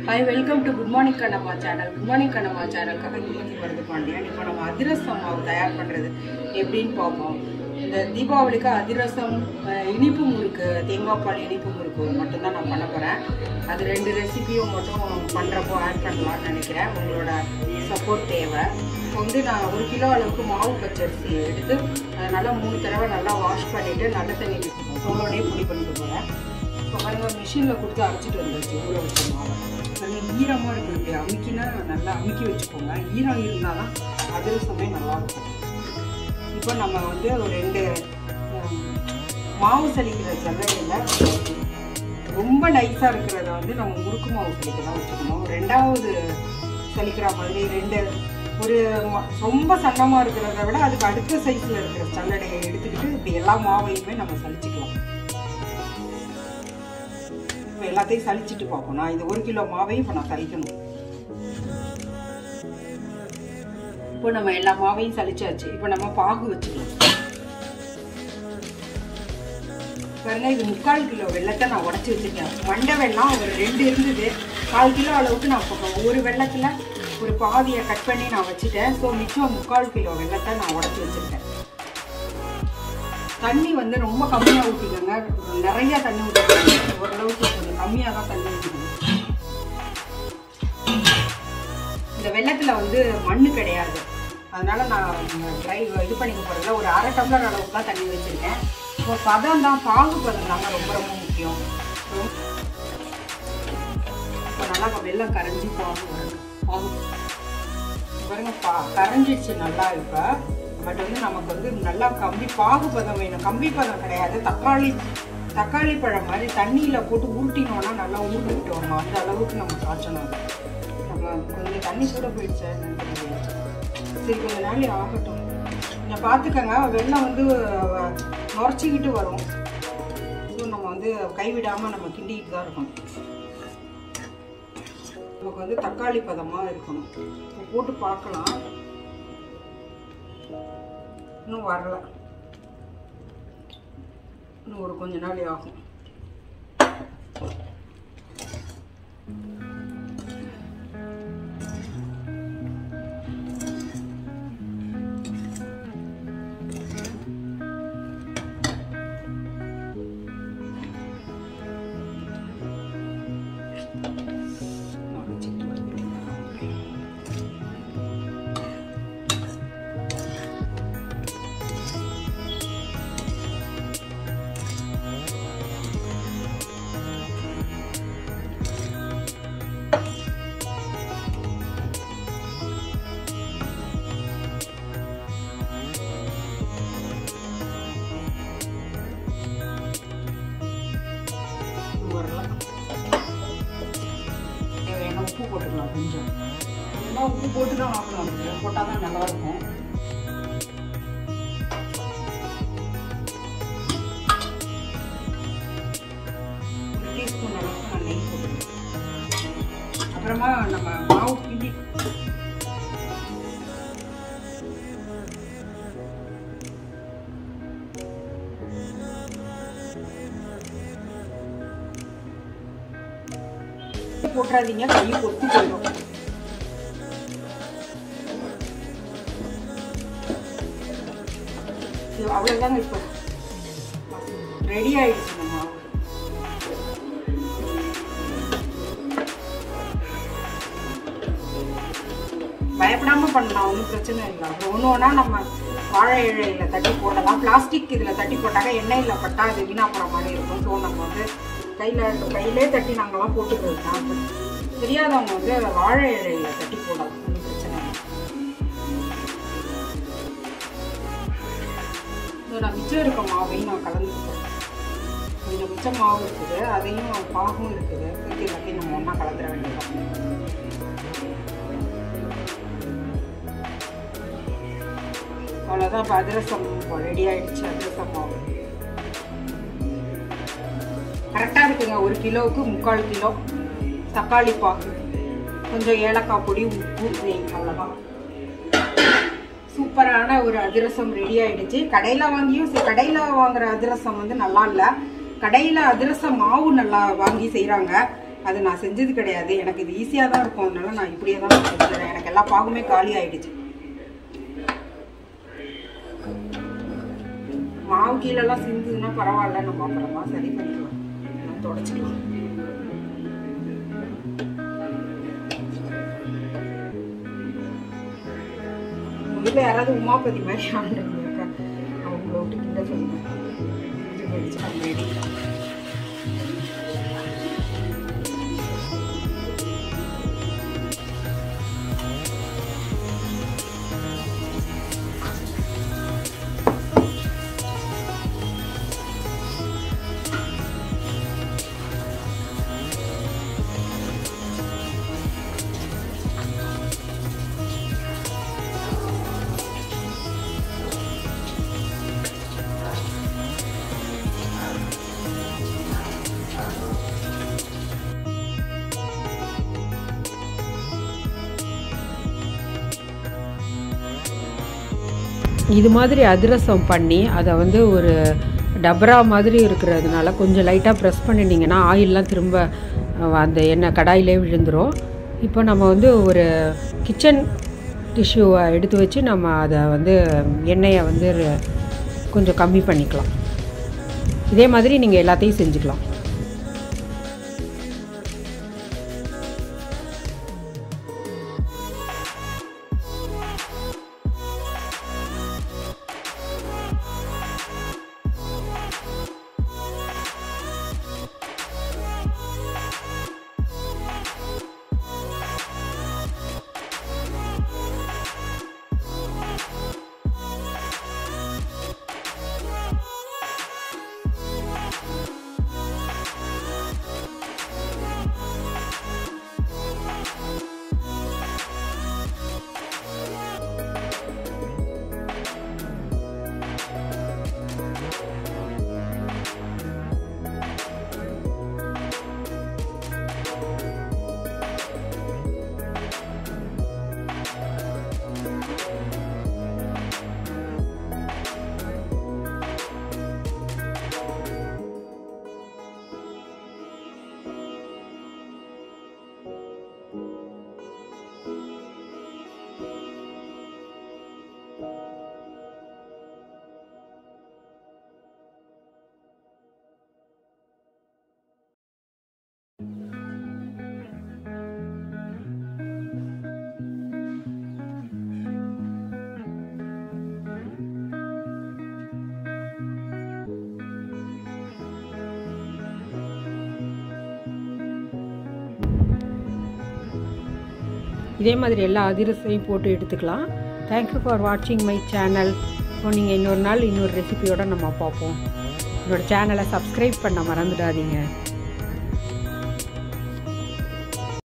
Hi welcome to good morning Kannamma channel good morning Kannamma சேனலுக்காக இன்னைக்கு வருது பாண்டியன் இப்போ நம்ம அதிரசம் மாவு தயார் பண்ணுறது எப்படின்னு பார்ப்போம் இந்த தீபாவளிக்கு அதிரசம் அஹ், இனிப்பு முறுக்கு தேங்காய் பால் இனிப்பு முறுக்கு மட்டும்தான் நான் பண்ண போகிறேன் அது ரெண்டு ரெசிபியும் மட்டும் பண்ணுறப்போ ஆட் பண்ணலாம்னு நினைக்கிறேன் உங்களோட சப்போர்ட் தேவை இப்போ வந்து நான் ஒரு கிலோ அளவுக்கு மாவு பச்சரிசி எடுத்து அதை நல்லா மூணு தடவை நல்லா வாஷ் பண்ணிவிட்டு நல்ல தண்ணி தோலோடய பொடி பண்ணிட்டு போகிறேன் இப்போ பாருங்க மிஷினில் கொடுத்து அரைச்சிட்டு வந்துருச்சு ஊற வச்ச மாவை நல்ல ஈரமாக இருக்கும் இப்படி அமுக்கினா நல்லா அமுக்கி வச்சுக்கோங்க ஈரம் இருந்தால் தான் அதிரசமே நல்லாயிருக்கும் இப்போ நம்ம வந்து ஒரு ரெண்டு ஹம், மாவு சலிக்கிற ஜல்லையில் ரொம்ப நைஸாக இருக்கிறத வந்து நம்ம முறுக்கு மாவு சலிக்க தான் வச்சுக்கணும் ரெண்டாவது சலிக்கிற மாதிரி ரெண்டு ஒரு ம- ரொம்ப சன்னமாக இருக்கிறத விட அதுக்கு அடுத்த சைஸில் இருக்கிற சல்லடையை எடுத்துக்கிட்டு இப்படி எல்லா மாவையுமே நம்ம சலிச்சுக்கலாம் இப்போ எல்லாத்தையும் சலிச்சுட்டு பார்ப்போம் நான் இது ஒரு கிலோ மாவையும் இப்போ நான் சலிக்கணும் இப்போ நம்ம எல்லா மாவையும் சலிச்சாச்சு இப்போ நம்ம பாகு வச்சுக்கலாம் பாருங்க இது முக்கால் கிலோ வெள்ளத்தை நான் உடச்சி வச்சிருக்கேன் மண்டை வெள்ளம் ஒரு ரெண்டு இருந்தது கால் கிலோ அளவுக்கு நான் இப்போ ஒரு வெள்ளத்தில் ஒரு பாதியை கட் பண்ணி நான் வச்சுட்டேன் ஸோ மிச்சம் முக்கால் கிலோ வெள்ளத்தை நான் உடச்சி வச்சிருக்கேன் தண்ணி வந்து ரொம்ப கம்மியாக ஊற்றிக்கோங்க நிறைய தண்ணி ஊற்றிக்கோங்க ஓரளவுக்கு கொஞ்சம் கம்மியாக தான் தண்ணி ஊற்றிக்கணும் இந்த வெள்ளத்தில் வந்து மண்ணு கிடையாது அதனால நான் ட்ரை இது பண்ணிக்க போகிறதுல ஒரு அரை டம்ளர் அளவுக்கு தான் தண்ணி வச்சுருக்கேன் இப்போ பதம் தான் பாகு பதம் தாங்க ரொம்ப ரொம்ப முக்கியம் இப்போ நல்லா இப்போ வெள்ளம் கரைஞ்சி பாகு வருது பாகு பாருங்க பா கரைஞ்சிடுச்சு நல்லா இப்போ பட் வந்து நமக்கு வந்து நல்லா கம்பி பாகு பதம் வேணும் கம்பி பதம் கிடையாது தக்காளி தக்காளி பழம் மாதிரி தண்ணியில் போட்டு உருட்டினோன்னா நல்லா உருட்டிட்டு வரணும் அந்த அளவுக்கு நம்ம காய்ச்சணும் அது. நம்ம கொஞ்சம் தண்ணி கூட போயிடுச்சு என்னன்னு தெரியல. சரி கொஞ்ச நாள் ஆகட்டும் நீங்கள் பார்த்துக்கங்க வெள்ளம் வந்து அஹ், நுரைச்சிக்கிட்டு வரும் ஸோ நம்ம வந்து கைவிடாமல் நம்ம கிண்டிக்கிட்டு தான் இருக்கணும் நமக்கு வந்து தக்காளி பதமாக இருக்கணும் இப்போ போட்டு பார்க்கலாம் இன்னும் வரல இன்னும் ஒரு கொஞ்ச நாள் ஆகும் நான் வச்சுட்டு வரேன். வரல தேவையான உப்பு போட்டுக்கலாம் கொஞ்சம் எல்லாம் உப்பு போட்டு தான் ஆகணும் அதுக்கு போட்டால் தான் நல்லா இருக்கும் ஒரு டீஸ்பூன் அளவுக்கு நான் நெய் போட்டுக்கலாம் அப்புறமா நம்ம மாவு கிண்டி போட்டுறாதீங்க கை கொத்து போயிடும் இது அவ்வளோதாங்க இப்போ ரெடி ஆயிடுச்சு இந்த மாவு பயப்படாம பண்ணலாம் ஒன்றும் பிரச்சனை இல்லை அப்புறம் ஒன்று ஒன்றா நம்ம வாழை இழையில் தட்டி போடலாம் பிளாஸ்டிக் இதில் தட்டி போட்டாக்க எண்ணெயில் பட்டா அது வீணா போகிற மாதிரி இருக்கும் ஸோ நம்ம வந்து கையில் கையிலே தட்டி நாங்கள்லாம் போட்டுக்கிறது தான் அப்ப தெரியாதவங்க வந்து வாழை இழையில் தட்டி போடலாம் ஒன்றும் பிரச்சனை இல்லை இதோ நான் மிச்சம் இருக்க மாவையும் நான் கலந்துருக்கேன் கொஞ்சம் மிச்சம் மாவு இருக்குது அதையும் பாகும் இருக்குது சேர்த்து எல்லாத்தையும் நம்ம ஒன்றா கலந்துட வேண்டியதான் அவ்வளோதான் இப்போ அதிரசம் ரெடி ஆயிடுச்சு அதிரசம் மாவு கரெக்டாக இருக்குங்க ஒரு கிலோவுக்கு முக்கால் கிலோ தக்காளி பாக்கு கொஞ்சம் ஏலக்காய் பொடி உப்பு நெய் அவ்வளோதான் சூப்பரான ஒரு அதிரசம் ரெடி ஆயிடுச்சு கடையில் வாங்கியும் சரி, கடையில் வாங்குற அதிரசம் வந்து நல்லா இல்லை கடையில் அதிரசம் மாவு நல்லா வாங்கி செய்கிறாங்க அது நான் செஞ்சது கிடையாது எனக்கு இது ஈஸியாக தான் இருக்கும் அதனால நான் இப்படியே தான் செஞ்சுறேன் எனக்கு எல்லா பாகுமே காலி ஆயிடுச்சு மாவு கீழெல்லாம் சிந்துதுன்னா பரவாயில்ல நம்ம அப்புறமா சரி பண்ணிக்கலாம் நம்ம தொடச்சிக்கலாம் உங்க யாராவது உமாபதி மாதிரி ஆண்டுங்க அவங்கள விட்டு கிட்ட சொல்லுங்க இது வச்சு நம்ம எடுக்கலாம் இது மாதிரி அதிரசம் பண்ணி அதை வந்து ஒரு டபரா மாதிரி இருக்கிறதுனால கொஞ்சம் லைட்டாக ப்ரெஸ் பண்ணினீங்கன்னா ஆயிலெலாம் திரும்ப அஹ், அந்த எண்ணெய் கடாயிலே விழுந்துடும் இப்போ நம்ம வந்து ஒரு கிச்சன் டிஷ்யூவை எடுத்து வச்சு நம்ம அதை வந்து எண்ணெயை வந்து கொஞ்சம் கம்மி பண்ணிக்கலாம் இதே மாதிரி நீங்கள் எல்லாத்தையும் செஞ்சுக்கலாம் இதே மாதிரி எல்லா அதிரசையும் போட்டு எடுத்துக்கலாம் தேங்க்யூ ஃபார் வாட்சிங் மை சேனல் இப்போ நீங்கள் இன்னொரு நாள் இன்னொரு ரெசிபியோடு நம்ம பார்ப்போம் என்னோடய சேனலை சப்ஸ்கிரைப் பண்ண மறந்துடாதீங்க